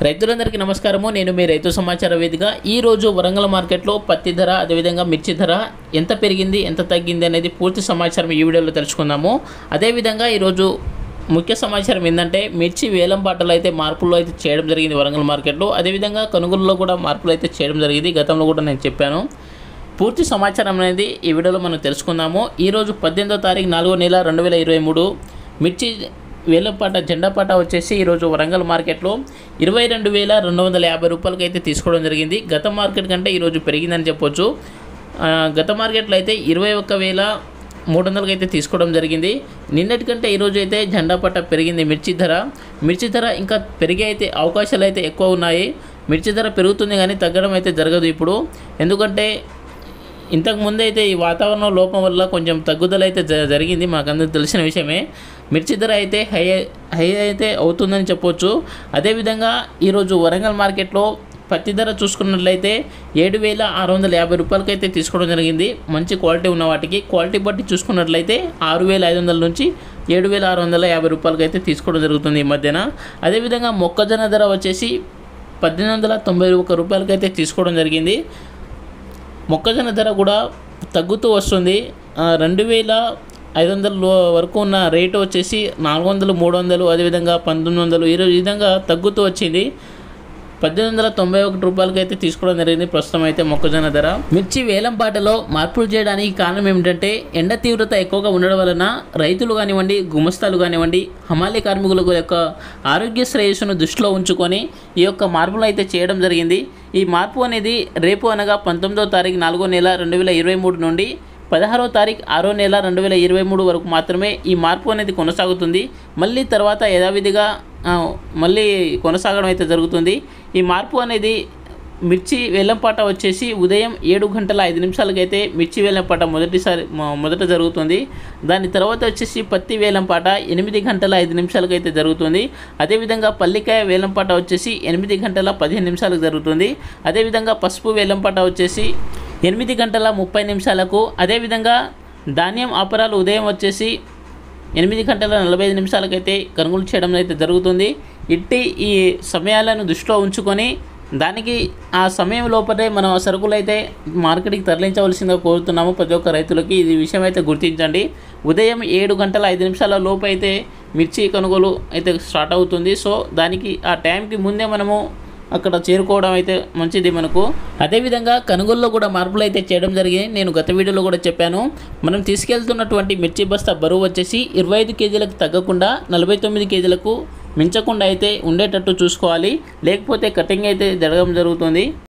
రైతులందరికీ నమస్కారము నేను మీ రైతు సమాచార వేదిక ఈ రోజు వరంగల్ మార్కెట్లో పత్తి ధర అదేవిధంగా మిర్చి ధర ఎంత పెరిగింది ఎంత తగ్గింది అనేది పూర్తి సమాచారం ఈ వీడియోలో తెలుసుకుందాము అదేవిధంగా ఈరోజు ముఖ్య సమాచారం ఏంటంటే మిర్చి వేలం పాటలు అయితే మార్పులు అయితే చేయడం జరిగింది వరంగల్ మార్కెట్లో అదేవిధంగా కొనుగోలులో కూడా మార్పులు అయితే చేయడం జరిగింది గతంలో కూడా నేను చెప్పాను పూర్తి సమాచారం అనేది ఈ వీడియోలో మనం తెలుసుకుందాము ఈరోజు పద్దెనిమిదో తారీఖు నాలుగో నెల రెండు వేల ఇరవై మూడు మిర్చి వేలపాట జెండాపాట వచ్చేసి ఈరోజు వరంగల్ మార్కెట్లో ఇరవై రెండు వేల రెండు వందల యాభై రూపాయలకి అయితే తీసుకోవడం జరిగింది గత మార్కెట్ కంటే ఈరోజు పెరిగిందని చెప్పొచ్చు ఆ, గత మార్కెట్లో అయితే ఇరవై ఒక్క వేల మూడు వందలకి అయితే తీసుకోవడం జరిగింది నిన్నటి కంటే ఈరోజు అయితే జెండా పట్ట పెరిగింది మిర్చి ధర మిర్చి ధర ఇంకా పెరిగే అయితే అవకాశాలు అయితే ఎక్కువ ఉన్నాయి మిర్చి ధర పెరుగుతుంది కానీ తగ్గడం అయితే జరగదు ఇప్పుడు ఎందుకంటే ఇంతకు ముందు అయితే ఈ వాతావరణ లోపం వల్ల కొంచెం తగ్గుదల అయితే జ- జరిగింది మాకు అందరికి తెలిసిన విషయమే మిర్చి ధర అయితే హై హై అయితే అవుతుందని చెప్పొచ్చు అదేవిధంగా ఈరోజు వరంగల్ మార్కెట్లో పత్తి ధర చూసుకున్నట్లయితే ఏడు వేల ఆరు వందల యాభై రూపాయలకైతే తీసుకోవడం జరిగింది మంచి క్వాలిటీ ఉన్న వాటికి క్వాలిటీ బట్టి చూసుకున్నట్లయితే ఆరు వేల ఐదు వందల నుంచి ఏడు వేల ఆరు వందల యాభై రూపాయలకైతే తీసుకోవడం జరుగుతుంది ఈ మధ్యన అదేవిధంగా మొక్కజొన్న ధర వచ్చేసి పద్దెనిమిది వందల తొంభై ఒక రూపాయలకైతే తీసుకోవడం జరిగింది మొక్కజొన్న ధర కూడా తగ్గుతూ వస్తుంది ఆ, రెండు వేల ఐదు వందల లో- వరకు ఉన్న రేటు వచ్చేసి నాలుగు వందలు మూడు వందలు అదేవిధంగా పంతొమ్మిది వందలు ఈ రోజు- ఈ విధంగా తగ్గుతూ వచ్చింది పద్దెనిమిది వందల తొంభై ఒకటి రూపాయలకి అయితే తీసుకోవడం జరిగింది ప్రస్తుతం అయితే మొక్కజొన్న ధర మిర్చి వేలం పాటలో మార్పులు చేయడానికి కారణం ఏమిటంటే ఎండ తీవ్రత ఎక్కువగా ఉండడం వలన రైతులు కానివ్వండి గుమస్తాలు కానివ్వండి హమాలీ కార్మికుల యొక్క ఆరోగ్య శ్రేయస్సును దృష్టిలో ఉంచుకొని ఈ యొక్క మార్పులు అయితే చేయడం జరిగింది ఈ మార్పు అనేది రేపు అనగా పంతొమ్మిదవ తారీఖు నాలుగో నెల రెండు వేల ఇరవై మూడు నుండి పదహారో తారీఖు ఆరో నెల రెండు వేల ఇరవై మూడు వరకు మాత్రమే ఈ మార్పు అనేది కొనసాగుతుంది మళ్ళీ తర్వాత యథావిధిగా ఆ, మళ్ళీ కొనసాగడం అయితే జరుగుతుంది ఈ మార్పు అనేది మిర్చి వేలంపాట వచ్చేసి ఉదయం ఏడు గంటల ఐదు నిమిషాలకైతే మిర్చి వేలంపాట మొదటిసారి మొ- మొదట జరుగుతుంది దాని తర్వాత వచ్చేసి పత్తి వేలంపాట ఎనిమిది గంటల ఐదు నిమిషాలకైతే జరుగుతుంది అదేవిధంగా పల్లికాయ వేలంపాట వచ్చేసి ఎనిమిది గంటల పదిహేను నిమిషాలకు జరుగుతుంది అదేవిధంగా పసుపు వేలంపాట వచ్చేసి ఎనిమిది గంటల ముప్పై నిమిషాలకు అదేవిధంగా ధాన్యం అపరాలు ఉదయం వచ్చేసి ఎనిమిది గంటల నలభై ఐదు నిమిషాలకైతే కొనుగోలు చేయడం అయితే జరుగుతుంది ఇట్టి ఈ సమయాలను దృష్టిలో ఉంచుకొని దానికి ఆ సమయం లోపలే మనం ఆ సరుకులు అయితే మార్కెట్కి తరలించవలసిందిగా కోరుతున్నాము ప్రతి ఒక్క రైతులకి ఇది విషయం అయితే గుర్తించండి ఉదయం ఏడు గంటల ఐదు నిమిషాల లోపు అయితే మిర్చి కొనుగోలు అయితే స్టార్ట్ అవుతుంది సో దానికి ఆ టైంకి ముందే మనము అక్కడ చేరుకోవడం అయితే మంచిది మనకు అదేవిధంగా కనుగోల్లో కూడా మార్పులు అయితే చేయడం జరిగింది నేను గత వీడియోలో కూడా చెప్పాను మనం తీసుకెళ్తున్నటువంటి మిర్చి బస్తా బరువు వచ్చేసి ఇరవై ఐదు కేజీలకు తగ్గకుండా నలభై తొమ్మిది కేజీలకు మించకుండా అయితే ఉండేటట్టు చూసుకోవాలి లేకపోతే కటింగ్ అయితే జరగడం జరుగుతుంది